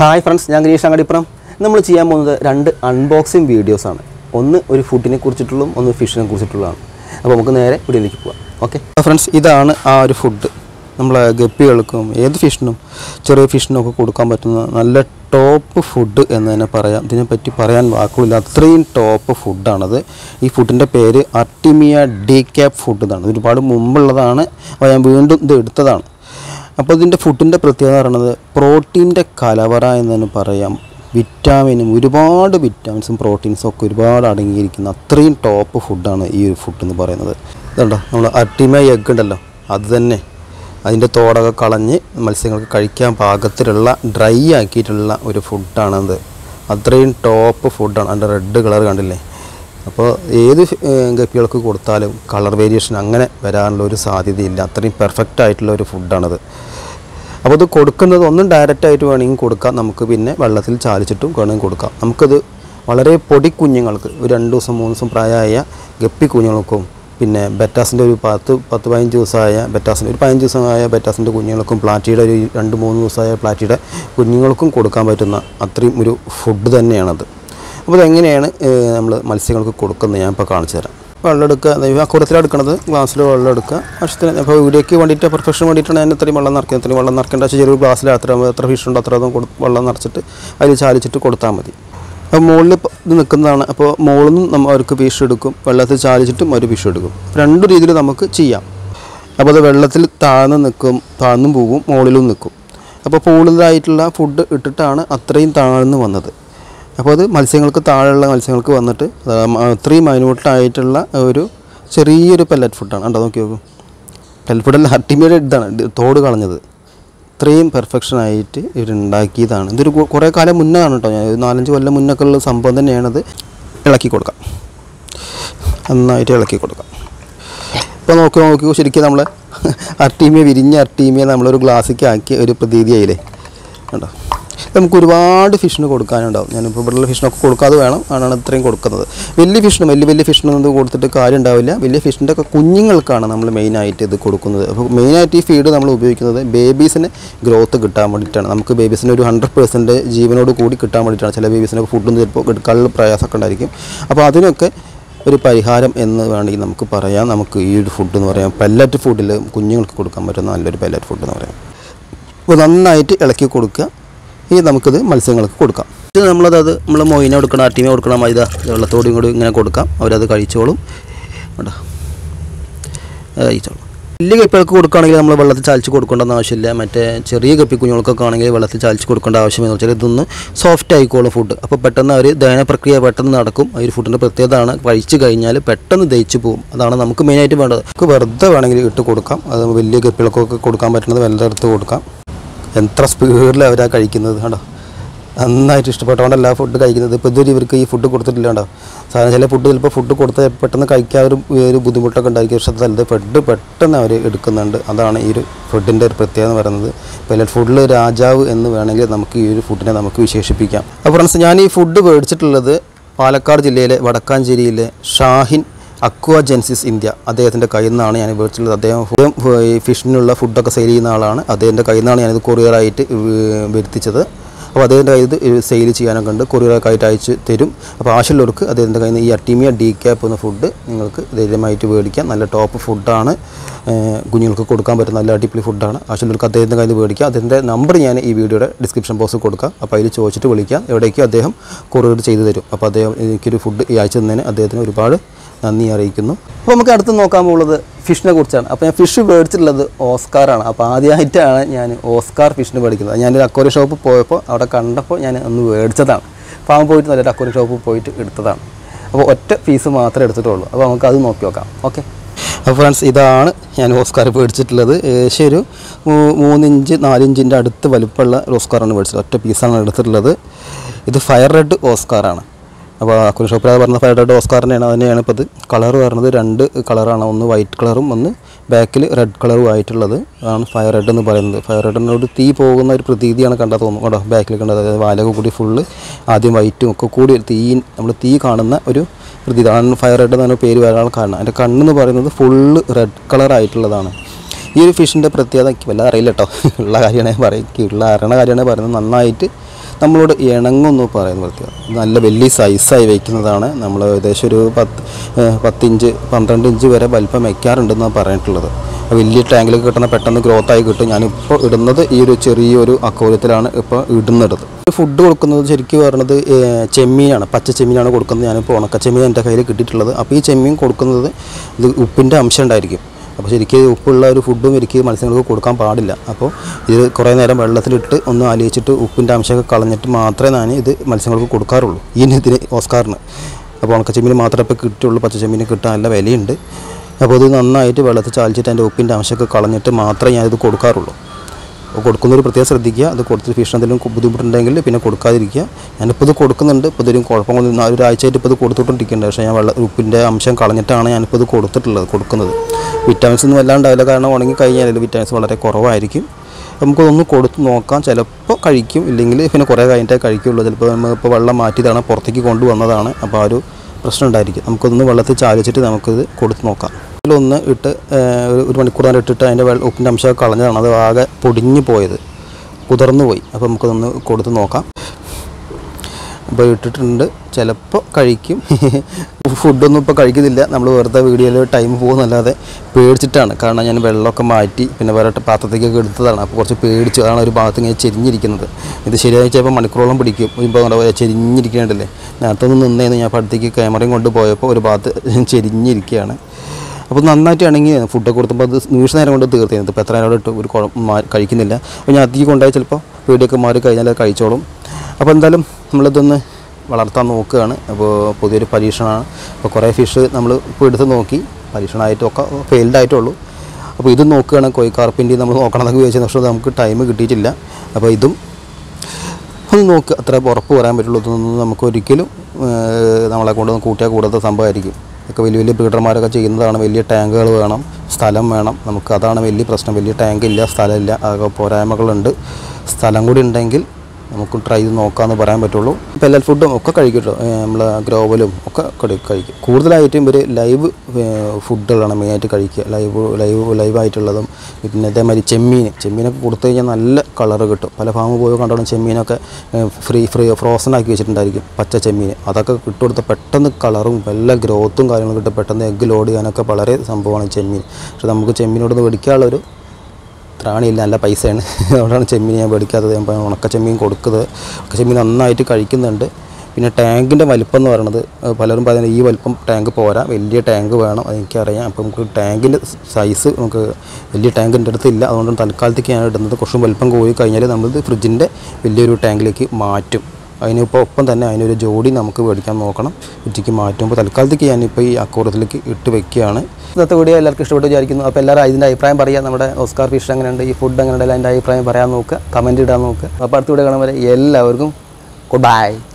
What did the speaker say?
hi friends ഞാൻ ഗിരീഷ് അങ്ങടിപ്പുറം നമ്മൾ ചെയ്യാൻ പോകുന്നത് രണ്ട് അൺബോക്സിങ് വീഡിയോസാണ് ഒന്ന് ഒരു ഫുഡിനെ കുറിച്ചിട്ടുള്ളതും ഒന്ന് ഫിഷിനെ കുറിച്ചിട്ടുള്ളതാണ് അപ്പോൾ നമുക്ക് നേരെ വീഡിയോയിലേക്ക് പോകാം ഓക്കെ ഫ്രണ്ട്സ് ഇതാണ് ആ ഒരു ഫുഡ് നമ്മളെ ഗപ്പികൾക്കും ഏത് ഫിഷിനും ചെറിയ ഫിഷിനും ഒക്കെ കൊടുക്കാൻ പറ്റുന്ന നല്ല ടോപ്പ് ഫുഡ് എന്ന് തന്നെ പറയാം ഇതിനെപ്പറ്റി പറയാൻ വാക്കുകളില്ല അത്രയും ടോപ്പ് ഫുഡാണത് ഈ ഫുഡിൻ്റെ പേര് അർട്ടിമിയ ഡി ക്യാപ് ഫുഡ് എന്നാണ് ഒരുപാട് മുമ്പുള്ളതാണ് അപ്പോൾ ഞാൻ വീണ്ടും ഇത് എടുത്തതാണ് അപ്പോൾ ഇതിൻ്റെ ഫുഡിൻ്റെ പ്രത്യേകത പറയുന്നത് പ്രോട്ടീൻ്റെ കലവറ എന്ന് തന്നെ പറയാം വിറ്റാമിനും ഒരുപാട് വിറ്റാമിൻസും പ്രോട്ടീൻസും ഒക്കെ ഒരുപാട് അടങ്ങിയിരിക്കുന്ന അത്രയും ടോപ്പ് ഫുഡാണ് ഈ ഒരു ഫുഡ് എന്ന് പറയുന്നത് ഇതുണ്ടോ നമ്മൾ അട്ടിമ എഗ് ഉണ്ടല്ലോ അത് തന്നെ അതിൻ്റെ തോടൊക്കെ കളഞ്ഞ് മത്സ്യങ്ങൾക്ക് കഴിക്കാൻ പാകത്തിലുള്ള ഡ്രൈ ആക്കിയിട്ടുള്ള ഒരു ഫുഡാണത് അത്രയും ടോപ്പ് ഫുഡാണ് അതിൻ്റെ റെഡ് കളർ കണ്ടില്ലേ അപ്പോൾ ഏത് ഏഹ്, ഗപ്പികൾക്ക് കൊടുത്താലും കളർ വേരിയേഷൻ അങ്ങനെ വരാനുള്ള ഒരു സാധ്യതയില്ല അത്രയും പെർഫെക്റ്റ് ആയിട്ടുള്ള ഒരു ഫുഡാണത് അപ്പോൾ ഇത് കൊടുക്കുന്നത് ഒന്നും ഡയറക്റ്റ് ആയിട്ട് വേണമെങ്കിൽ കൊടുക്കാം നമുക്ക് പിന്നെ വെള്ളത്തിൽ ചാലിച്ചിട്ടും വേണമെങ്കിൽ കൊടുക്കാം നമുക്കത് വളരെ പൊടി കുഞ്ഞുങ്ങൾക്ക് ഒരു രണ്ട് ദിവസം മൂന്ന് ദിവസം പ്രായമായ ഗപ്പി കുഞ്ഞുങ്ങൾക്കും പിന്നെ ബെറ്റാസിൻ്റെ ഒരു പത്ത് പത്ത് പതിനഞ്ച് ദിവസമായ ബെറ്റാസിൻ്റെ ഒരു പതിനഞ്ച് ദിവസമായ ബെറ്റാസിൻ്റെ കുഞ്ഞുങ്ങൾക്കും പ്ലാറ്റിയുടെ ഒരു രണ്ട് മൂന്ന് ദിവസമായ പ്ലാറ്റിയുടെ കുഞ്ഞുങ്ങൾക്കും കൊടുക്കാൻ പറ്റുന്ന അത്രയും ഒരു ഫുഡ് തന്നെയാണത് അപ്പോൾ ഇതെങ്ങനെയാണ് നമ്മൾ മത്സ്യങ്ങൾക്ക് കൊടുക്കുന്നത് ഞാൻ ഇപ്പോൾ കാണിച്ചു തരാം വെള്ളം എടുക്കുക ദൈവം അക്കുറത്തിൽ എടുക്കണത് ഗ്ലാസ്സിൽ വെള്ളം എടുക്കുക ആവശ്യത്തിന് അപ്പോൾ വീഡിയോയ്ക്ക് വേണ്ടിയിട്ട് പെർഫെക്ഷൻ വേണ്ടിയിട്ടാണ് ഞാൻ ഇത്രയും വെള്ളം നിറയ്ക്കുന്നത് ഇത്രയും വെള്ളം നിറയ്ക്കേണ്ട ആവശ്യം ചെറിയൊരു ഗ്ലാസ്സിൽ അത്ര എത്ര ഫിഷ് ഉണ്ടോ അത്ര അതും കൊടു വെള്ളം നിറച്ചിട്ട് അതിൽ ചാലിച്ചിട്ട് കൊടുത്താൽ മതി അപ്പോൾ മുകളിൽ ഇപ്പം ഇത് നിൽക്കുന്നതാണ് അപ്പോൾ മുകളിൽ നിന്നും നമ്മൾ അവർക്ക് ഫിഷ് എടുക്കും വെള്ളത്തിൽ ചാലിച്ചിട്ടും ഒരു ഫിഷ് എടുക്കും രണ്ട് രീതിയിൽ നമുക്ക് ചെയ്യാം അപ്പോൾ അത് വെള്ളത്തിൽ താഴ്ന്ന് നിൽക്കും താഴ്ന്നും പോകും മുകളിലും നിൽക്കും അപ്പോൾ കൂടുതലായിട്ടുള്ള ഫുഡ് ഇട്ടിട്ടാണ് അത്രയും താഴ്ന്ന് വന്നത് അപ്പോൾ അത് മത്സ്യങ്ങൾക്ക് താഴെയുള്ള മത്സ്യങ്ങൾക്ക് വന്നിട്ട് ആ, മ- അത്രയും മൈന്യൂട്ടായിട്ടുള്ള ഒരു ചെറിയൊരു പെല്ലറ്റ് ഫുഡാണ് കണ്ടോ നോക്കി നോക്കൂ പെല്ലറ്റ് ഫുഡല്ല ഹട്ടിമയുടെ ഇതാണ് ഇത് തോട് കളഞ്ഞത് ഇത്രയും പെർഫെക്ഷൻ ആയിട്ട് ഇവരുണ്ടാക്കിയതാണ് ഇതൊരു കു- കുറേ കാലം മുന്നേ ആണ് കേട്ടോ ഞാൻ ഒരു നാലഞ്ച് കൊല്ലം മുന്നൊക്കെ ഉള്ള സംഭവം തന്നെയാണത് ഇളക്കി കൊടുക്കാം നന്നായിട്ട് ഇളക്കി കൊടുക്കാം ഇപ്പോൾ നോക്കി നോക്കി ശരിക്കും നമ്മൾ അർട്ടീമിയ വിരിഞ്ഞ അർട്ടീമിയ നമ്മളൊരു ഗ്ലാസ്സിക്ക് ആക്കി ഒരു പ്രതീതിയായില്ലേ കണ്ടോ നമുക്ക് ഒരുപാട് ഫിഷിന് കൊടുക്കാനുണ്ടാവും ഞാനിപ്പോൾ ഇവിടെയുള്ള ഫിഷിനൊക്കെ കൊടുക്കാതെ വേണം ആണ് ഇത്രയും കൊടുക്കുന്നത് വലിയ ഫിഷിന് വലിയ വലിയ ഫിഷിനൊന്നും ഇത് കൊടുത്തിട്ട് കാര്യം ഉണ്ടാവില്ല വലിയ ഫിഷിൻ്റെ ഒക്കെ കുഞ്ഞുങ്ങൾക്കാണ് നമ്മൾ മെയിനായിട്ട് ഇത് കൊടുക്കുന്നത് അപ്പോൾ മെയിനായിട്ട് ഈ ഫീഡ് നമ്മൾ ഉപയോഗിക്കുന്നത് ബേബീസിന് ഗ്രോത്ത് കിട്ടാൻ വേണ്ടിയിട്ടാണ് നമുക്ക് ബേബീസിന് ഒരു ഹൺഡ്രഡ് പെർസെൻറ്റ് ജീവനോട് കൂടി കിട്ടാൻ വേണ്ടിയിട്ടാണ് ചില ബേബീസിനൊക്കെ ഫുഡൊന്നും ചിലപ്പോൾ എടുക്കാനുള്ള പ്രയാസമൊക്കെ ഉണ്ടായിരിക്കും അപ്പോൾ അതിനൊക്കെ ഒരു പരിഹാരം എന്ന് വേണമെങ്കിൽ നമുക്ക് പറയാം നമുക്ക് ഈ ഒരു ഫുഡ് എന്ന് പറയാം പെല്ലറ്റ് ഫുഡിൽ കുഞ്ഞുങ്ങൾക്ക് കൊടുക്കാൻ പറ്റുന്ന നല്ലൊരു പെല്ലറ്റ് ഫുഡ് എന്ന് പറയാം അപ്പോൾ നന്നായിട്ട് ഇളക്കി കൊടുക്കുക ഇനി നമുക്കിത് മത്സ്യങ്ങൾക്ക് കൊടുക്കാം ഇത് നമ്മളത് അത് നമ്മൾ മൊയിനെ കൊടുക്കണം അട്ടിമ കൊടുക്കണം മൈദ വെള്ളത്തോടും കൂടി ഇങ്ങനെ കൊടുക്കാം അവരത് കഴിച്ചോളും കേട്ടോ അത് കഴിച്ചോളും വലിയ കപ്പികൾക്ക് കൊടുക്കുകയാണെങ്കിൽ നമ്മൾ വെള്ളത്തിൽ ചാലിച്ച് കൊടുക്കേണ്ടെന്ന് ആവശ്യമില്ല മറ്റേ ചെറിയ കപ്പി കുഞ്ഞുങ്ങൾക്കൊക്കെ ആണെങ്കിൽ വെള്ളത്തിൽ ചാലിച്ച് കൊടുക്കേണ്ട ആവശ്യമെന്ന് വെച്ചാൽ ഇതൊന്ന് സോഫ്റ്റ് ആയിക്കോളും ഫുഡ് അപ്പോൾ പെട്ടെന്ന് അവർ ദഹന പ്രക്രിയ പെട്ടെന്ന് നടക്കും ആ ഒരു ഫുഡിൻ്റെ പ്രത്യേകതയാണ് കഴിച്ച് കഴിഞ്ഞാൽ പെട്ടെന്ന് ദഹിച്ച് പോകും അതാണ് നമുക്ക് മെയിനായിട്ട് വേണ്ടത് നമുക്ക് വെറുതെ വേണമെങ്കിൽ ഇട്ട് കൊടുക്കാം അത് വലിയ കപ്പികൾക്കൊക്കെ കൊടുക്കാൻ പറ്റുന്നത് വെള്ളം എടുത്ത് കൊടുക്കാം എത്ര സ്പീഡിൽ അവരാ കഴിക്കുന്നത് കണ്ടോ നന്നായിട്ട് ഇഷ്ടപ്പെട്ടുകൊണ്ടല്ല ഫുഡ് കഴിക്കുന്നത് ഇപ്പോൾ ഇതുവരെ ഇവർക്ക് ഈ ഫുഡ് കൊടുത്തിട്ടില്ല കണ്ടോ സാധാരണ ചില ഫുഡ് ചിലപ്പോൾ ഫുഡ് കൊടുത്ത് പെട്ടെന്ന് കഴിക്കാൻ ഒരു ഒരു ബുദ്ധിമുട്ടൊക്കെ ഉണ്ടായിരിക്കും പക്ഷേ അതല്ല ഫുഡ് പെട്ടെന്ന് അവർ എടുക്കുന്നുണ്ട് അതാണ് ഈ ഒരു ഫുഡിൻ്റെ ഒരു പ്രത്യേകത എന്ന് പറയുന്നത് പെല്ലറ്റ് ഫുഡിൽ രാജാവ് എന്ന് വേണമെങ്കിൽ നമുക്ക് ഈ ഒരു ഫുഡിനെ നമുക്ക് വിശേഷിപ്പിക്കാം അപ്പോൾ ഫ്രണ്ട്സ് ഞാൻ ഈ ഫുഡ് മേടിച്ചിട്ടുള്ളത് പാലക്കാട് ജില്ലയിലെ വടക്കാഞ്ചേരിയിലെ ഷാഹിൻ അക്വ ജെൻസിസ് ഇന്ത്യ അദ്ദേഹത്തിൻ്റെ കയ്യിൽ നിന്നാണ് ഞാൻ മേടിച്ചിട്ടുള്ളത് അദ്ദേഹം ഫുഡും ഈ ഫിഷിനുള്ള ഫുഡൊക്കെ സെയിൽ ചെയ്യുന്ന ആളാണ് അദ്ദേഹത്തിൻ്റെ കയ്യിൽ നിന്നാണ് ഞാനിത് കൊറിയറായിട്ട് വ- വരുത്തിച്ചത് അപ്പോൾ അദ്ദേഹത്തിൻ്റെ കയ്യിൽ ഇത് സെയിൽ ചെയ്യാനൊക്കെ ഉണ്ട് കൊറിയറൊക്കെ ആയിട്ട് അയച്ച് തരും അപ്പോൾ ആവശ്യമുള്ളവർക്ക് അദ്ദേഹത്തിൻ്റെ കയ്യിൽ നിന്ന് ഈ അട്ടീമിയ ഡി ക്യാപ്പ് എന്ന ഫുഡ് നിങ്ങൾക്ക് ധൈര്യമായിട്ട് മേടിക്കാം നല്ല ടോപ്പ് ഫുഡാണ് കുഞ്ഞുങ്ങൾക്ക് കൊടുക്കാൻ പറ്റുന്ന നല്ല അടിപൊളി ഫുഡാണ് ആവശ്യമുള്ളവർക്ക് അദ്ദേഹത്തിൻ്റെ കയ്യിൽ നിന്ന് മേടിക്കാം അതിൻ്റെ നമ്പർ ഞാൻ ഈ വീഡിയോയുടെ ഡിസ്ക്രിപ്ഷൻ ബോക്സിൽ കൊടുക്കാം അപ്പോൾ അതിൽ ചോദിച്ചിട്ട് വിളിക്കാം എവിടേക്കും അദ്ദേഹം കൊറിയർ ചെയ്തു തരും അപ്പോൾ അദ്ദേഹം എനിക്കൊരു ഫുഡ് ഈ അയച്ചു തന്നതിന് അദ്ദേഹത്തിന് ഒരുപാട് നന്ദി അറിയിക്കുന്നു അപ്പോൾ നമുക്ക് അടുത്ത് നോക്കാൻ പോകുന്നത് ഫിഷിനെ കുറിച്ചാണ് അപ്പോൾ ഞാൻ ഫിഷ് മേടിച്ചിട്ടുള്ളത് ഓസ്കാറാണ് അപ്പോൾ ആദ്യമായിട്ടാണ് ഞാൻ ഓസ്കാർ ഫിഷിന് മേടിക്കുന്നത് ഞാനൊരു അക്വറി ഷോപ്പിൽ പോയപ്പോൾ അവിടെ കണ്ടപ്പോൾ ഞാൻ ഒന്ന് മേടിച്ചതാണ് അപ്പോൾ അവൻ പോയിട്ട് നല്ലൊരു അക്വറി ഷോപ്പിൽ പോയിട്ട് എടുത്തതാണ് അപ്പോൾ ഒറ്റ പീസ് മാത്രമേ എടുത്തിട്ടുള്ളൂ അപ്പോൾ നമുക്ക് അത് നോക്കി നോക്കാം ഓക്കെ അപ്പോൾ ഫ്രണ്ട്സ് ഇതാണ് ഞാൻ ഓസ്കാർ മേടിച്ചിട്ടുള്ളത് ഏകദേശം ഒരു മൂ- മൂന്നിഞ്ച് നാലിഞ്ചിൻ്റെ അടുത്ത് വലുപ്പമുള്ള ഓസ്കാറാണ് മേടിച്ചത് ഒറ്റ പീസാണ് എടുത്തിട്ടുള്ളത് ഇത് ഫയർ റെഡ് ഓസ്കാറാണ് അപ്പോൾ അക്കുറി ഷോപ്പിൽ പറഞ്ഞ ഫയർ റെഡ് ഓസ്കാറിൻ്റെയാണ് അതിനെയാണ് ഇപ്പോൾ ഇത് കളർ വരുന്നത് രണ്ട് കളറാണ് ഒന്ന് വൈറ്റ് കളറും ഒന്ന് ബാക്കിൽ റെഡ് കളറും ആയിട്ടുള്ളത് അതാണ് ഫയർ റെഡ് എന്ന് പറയുന്നത് ഫയർ റെഡിനോട് തീ പോകുന്ന ഒരു പ്രതീതിയാണ് കണ്ടാൽ തോന്നുന്നു കേട്ടോ ബാക്കിൽ കണ്ടത് അതായത് വാലൊക്കെ കൂടി ഫുള്ള് ആദ്യം വൈറ്റും ഒക്കെ കൂടി തീ നമ്മൾ തീ കാണുന്ന ഒരു പ്രതീതി അതാണ് ഫയർ റെഡ് എന്ന് പറഞ്ഞ പേര് വരാനുള്ള കാരണം അതിൻ്റെ കണ്ണെന്ന് പറയുന്നത് ഫുള്ള് റെഡ് കളർ ആയിട്ടുള്ളതാണ് ഈ ഒരു ഫിഷിൻ്റെ പ്രത്യേകത എനിക്ക് വല്ല അറിയില്ല കേട്ടോ ഉള്ള കാര്യമാണ് ഞാൻ പറയും എനിക്ക് ഉള്ള അറിയണ കാര്യമാണ് പറയുന്നത് നന്നായിട്ട് നമ്മളോട് ഇണങ്ങുമെന്ന് പറയുന്ന പ്രത്യേകം നല്ല വലിയ സൈസായി വയ്ക്കുന്നതാണ് നമ്മൾ ഏകദേശം ഒരു പത്ത് ഏഹ് പത്തിഞ്ച് പന്ത്രണ്ട് ഇഞ്ച് വരെ വലിപ്പം വയ്ക്കാറുണ്ടെന്നാണ് പറഞ്ഞിട്ടുള്ളത് വലിയ ടാങ്കിലേക്ക് കിട്ടുന്ന പെട്ടെന്ന് ഗ്രോത്ത് ആയി കിട്ടും ഞാനിപ്പോൾ ഇടുന്നത് ഈ ഒരു ചെറിയൊരു അക്കോലത്തിലാണ് ഇപ്പോൾ ഇടുന്നത് ഫുഡ് കൊടുക്കുന്നത് ശരിക്കും പറയുന്നത് ഏഹ് ചെമ്മീനാണ് പച്ച ചെമ്മീനാണ് കൊടുക്കുന്നത് ഞാനിപ്പോൾ ഉണക്ക ചെമ്മീൻ എൻ്റെ കയ്യിൽ കിട്ടിയിട്ടുള്ളത് അപ്പോൾ ഈ ചെമ്മീൻ കൊടുക്കുന്നത് ഇത് ഉപ്പിൻ്റെ അംശം ഉണ്ടായിരിക്കും അപ്പോൾ ശരിക്കും ഉപ്പുള്ള ഒരു ഫുഡും എനിക്ക് മത്സ്യങ്ങൾക്ക് കൊടുക്കാൻ പാടില്ല അപ്പോൾ ഇത് കുറേ നേരം വെള്ളത്തിലിട്ട് ഒന്ന് അലിയിച്ചിട്ട് ഉപ്പിൻ്റെ അംശമൊക്കെ കളഞ്ഞിട്ട് മാത്രമേ ഞാൻ ഇത് മത്സ്യങ്ങൾക്ക് കൊടുക്കാറുള്ളൂ ഈ ഇതിന് ഓസ്കാറിന് അപ്പോൾ ഉണക്കച്ചെമ്മീൻ മാത്രമേ ഇപ്പോൾ കിട്ടുള്ളൂ പച്ചച്ചെമ്മീന് കിട്ടാൻ നല്ല വിലയുണ്ട് അപ്പോൾ ഇത് നന്നായിട്ട് വെള്ളത്തിൽ ചാലിച്ചിട്ട് അതിൻ്റെ ഉപ്പിൻ്റെ അംശമൊക്കെ കളഞ്ഞിട്ട് മാത്രമേ ഞാനിത് കൊടുക്കാറുള്ളൂ അപ്പോൾ കൊടുക്കുന്നൊരു പ്രത്യേകം ശ്രദ്ധിക്കുക അത് കൊടുത്ത് ഫിഷ് എന്തെങ്കിലും ബുദ്ധിമുട്ടുണ്ടെങ്കിൽ പിന്നെ കൊടുക്കാതിരിക്കുക ഞാനിപ്പോൾ ഇത് കൊടുക്കുന്നുണ്ട് ഇപ്പോൾ ഇതൊരു കുഴപ്പമൊന്നും ഒരാഴ്ചയായിട്ട് ഇപ്പോൾ ഇത് കൊടുത്തുകൊണ്ടിരിക്കുന്നുണ്ട് പക്ഷേ ഞാൻ വെള്ള ഉപ്പിൻ്റെ അംശം കളഞ്ഞിട്ടാണ് ഞാനിപ്പോൾ ഇത് കൊടുത്തിട്ടുള്ളത് കൊടുക്കുന്നത് വിറ്റാമിൻസ് ഒന്നും വല്ലാണ്ടാവില്ല കാരണം ഉണങ്ങി കഴിഞ്ഞാൽ വിറ്റാമിൻസ് വളരെ കുറവായിരിക്കും നമുക്കതൊന്ന് കൊടുത്ത് നോക്കാം ചിലപ്പോൾ കഴിക്കും ഇല്ലെങ്കിൽ പിന്നെ കുറേ കഴിഞ്ഞിട്ടേ കഴിക്കുള്ളൂ ചിലപ്പോൾ നമ്മളിപ്പോൾ വെള്ളം മാറ്റിയതാണ് പുറത്തേക്ക് കൊണ്ടുവന്നതാണ് അപ്പോൾ ആ ഒരു പ്രശ്നം ഉണ്ടായിരിക്കും നമുക്കൊന്ന് വെള്ളത്തിൽ ചാലിച്ചിട്ട് നമുക്കിത് കൊടുത്ത് നോക്കാം ഇതിലൊന്ന് ഇട്ട് ഏഹ്, ഒരു- ഒരു മണിക്കൂർ നേരം ഇട്ടിട്ട് അതിൻ്റെ വെള്ള ഉപ്പിൻ്റെ അംശമൊക്കെ കളഞ്ഞതാണ് അത് ആകെ പൊടിഞ്ഞു പോയത് കുതിർന്നു പോയി അപ്പോൾ നമുക്കതൊന്ന് കൊടുത്ത് നോക്കാം അപ്പോൾ ഇട്ടിട്ടുണ്ട് ചിലപ്പോൾ കഴിക്കും ഫുഡൊന്നും ഇപ്പോൾ കഴിക്കുന്നില്ല നമ്മൾ വെറുതെ വീഡിയോയിൽ ടൈം പോകുന്നല്ലാതെ പേടിച്ചിട്ടാണ് കാരണം ഞാൻ വെള്ളമൊക്കെ മാറ്റി പിന്നെ വേറെ പാത്രത്തേക്കൊക്കെ എടുത്തതാണ് അപ്പോൾ കുറച്ച് പേടിച്ച് അതാണ് ഒരു ഭാഗത്ത് ഇങ്ങനെ ചെരിഞ്ഞിരിക്കുന്നത് ഇത് ശരിയായി ചിലപ്പോൾ മണിക്കൂറോളം പിടിക്കും ഇപ്പോൾ എന്താ ചെരിഞ്ഞിരിക്കുന്നുണ്ടല്ലേ നേരത്തെ ഒന്ന് നിന്നേന്ന് ഞാൻ അപ്പോൾ അടുത്തേക്ക് ക്യാമറയും കൊണ്ട് പോയപ്പോൾ ഒരു ഭാഗത്ത് ചെരിഞ്ഞിരിക്കുകയാണ് അപ്പോൾ നന്നായിട്ട് ഇണങ്ങി ഫുഡൊക്കെ കൊടുത്തപ്പോൾ അത് നിമിഷ നേരം കൊണ്ട് തീർത്തിരുന്നു ഇപ്പോൾ എത്ര നേരം ഇട്ട് ഒരു കുഴപ്പം മാ- കഴിക്കുന്നില്ല അപ്പോൾ ഞാൻ അധികം കൊണ്ടുപോയി ചിലപ്പോൾ പേടിയൊക്കെ മാറി കഴിഞ്ഞാൽ അത് കഴിച്ചോളും അപ്പോൾ എന്തായാലും നമ്മളിതൊന്ന് വളർത്താൻ നോക്കുകയാണ് അപ്പോൾ പുതിയൊരു പരീക്ഷണമാണ് അപ്പോൾ കുറേ ഫിഷ് നമ്മൾ ഇപ്പോൾ എടുത്ത് നോക്കി പരീക്ഷണമായിട്ടൊക്കെ ഫെയിൽഡ് ആയിട്ടുള്ളൂ അപ്പോൾ ഇത് നോക്കുകയാണ് കോഴിക്കാർപ്പിൻ്റെ നമ്മൾ നോക്കണം എന്നൊക്കെ ചോദിച്ചാൽ പക്ഷേ നമുക്ക് ടൈം കിട്ടിയിട്ടില്ല അപ്പോൾ ഇതും ഒന്ന് നോക്കുക അത്ര ഉറപ്പ് പറയാൻ പറ്റുള്ളൂ ഇതൊന്നും നമുക്ക് ഒരിക്കലും ഏഹ്, നമ്മളെ കൊണ്ട് കൂട്ടിയാൽ കൂടാത്ത സംഭവമായിരിക്കും ഇതൊക്കെ വലിയ വലിയ ബ്രീഡർമാരൊക്കെ ചെയ്യുന്നതാണ് വലിയ ടാങ്കുകൾ വേണം സ്ഥലം വേണം നമുക്ക് അതാണ് വലിയ പ്രശ്നം വലിയ ടാങ്ക് ഇല്ല സ്ഥലമില്ല അതൊക്കെ പോരായ്മകളുണ്ട് സ്ഥലം കൂടി ഉണ്ടെങ്കിൽ നമുക്ക് ട്രൈ ചെയ്ത് നോക്കാമെന്ന് പറയാൻ പറ്റുള്ളൂ ഇപ്പോൾ എല്ലാ ഫുഡും ഒക്കെ കഴിക്കും കേട്ടോ നമ്മൾ ഗ്രോവലും ഒക്കെ കഴി- കഴിക്കും കൂടുതലായിട്ടും ഇവർ ലൈവ് ഫുഡുകളാണ് മെയിനായിട്ട് കഴിക്കുക ലൈവ് ലൈവ് ലൈവായിട്ടുള്ളതും പിന്നെ ഇതേമാതിരി ചെമ്മീൻ ചെമ്മീനൊക്കെ കൊടുത്തു കഴിഞ്ഞാൽ നല്ല കളറ് കിട്ടും പല ഫാമിൽ പോയി കണ്ടോളം ചെമ്മീനൊക്കെ ഫ്രീ ഫ്രീ ഫ്രോസൺ ആക്കി വെച്ചിട്ടുണ്ടായിരിക്കും പച്ച ചെമ്മീൻ അതൊക്കെ ഇട്ടുകൊടുത്ത പെട്ടെന്ന് കളറും എല്ലാ ഗ്രോത്തും കാര്യങ്ങളും കിട്ടും പെട്ടെന്ന് എഗ്ഗ് ലോഡ് ചെയ്യാനൊക്കെ വളരെ സംഭവമാണ് ചെമ്മീൻ പക്ഷെ നമുക്ക് ചെമ്മീനോട് മേടിക്കാനുള്ളൊരു ത്രാണിയില്ല നല്ല പൈസയാണ് അതുകൊണ്ടാണ് ചെമ്മീൻ ഞാൻ മേടിക്കാത്തത് ഞാൻ ഇപ്പം ഉണക്ക ചെമ്മീൻ കൊടുക്കുന്നത് ഉണക്ക ചെമ്മീൻ നന്നായിട്ട് കഴിക്കുന്നുണ്ട് പിന്നെ ടാങ്കിൻ്റെ വലിപ്പം എന്ന് പറയുന്നത് ഏഹ് പലരും പറയുന്നത് ഈ വലിപ്പം ടാങ്ക് പോരാ വലിയ ടാങ്ക് വേണം അതെനിക്കറിയാം അപ്പം നമുക്ക് ടാങ്കിൻ്റെ സൈസ് നമുക്ക് വലിയ ടാങ്ക് എൻ്റെ അടുത്തില്ല അതുകൊണ്ട് തൽക്കാലത്തേക്ക് ഞാൻ ഇടുന്നത് കുറച്ചും വലിപ്പം പോയി കഴിഞ്ഞാൽ നമ്മളിത് ഫ്രിഡ്ജിൻ്റെ വലിയൊരു ടാങ്കിലേക്ക് മാറ്റും അതിനിപ്പോൾ ഒപ്പം തന്നെ അതിനൊരു ജോഡി നമുക്ക് മേടിക്കാൻ നോക്കണം ഉച്ചയ്ക്ക് മാറ്റുമ്പോൾ തൽക്കാലത്തേക്ക് ഞാനിപ്പോൾ ഈ അക്കൂറത്തിലേക്ക് ഇട്ട് വെക്കുകയാണ് ഇന്നത്തെ വീഡിയോ എല്ലാവർക്കും ഇഷ്ടപ്പെട്ടു വിചാരിക്കുന്നു അപ്പോൾ എല്ലാവരും ഇതിൻ്റെ അഭിപ്രായം പറയാം നമ്മുടെ ഓസ്കാർ ഫിഷ് എങ്ങനെയുണ്ട് ഈ ഫുഡ് എങ്ങനെയുണ്ട് അതിൻ്റെ അഭിപ്രായം പറയാൻ നോക്കുക കമൻറ്റ് ഇടാൻ നോക്കുക അപ്പോൾ അടുത്ത വീഡിയോ കാണുമ്പോൾ എല്ലാവർക്കും ഗുഡ് ബൈ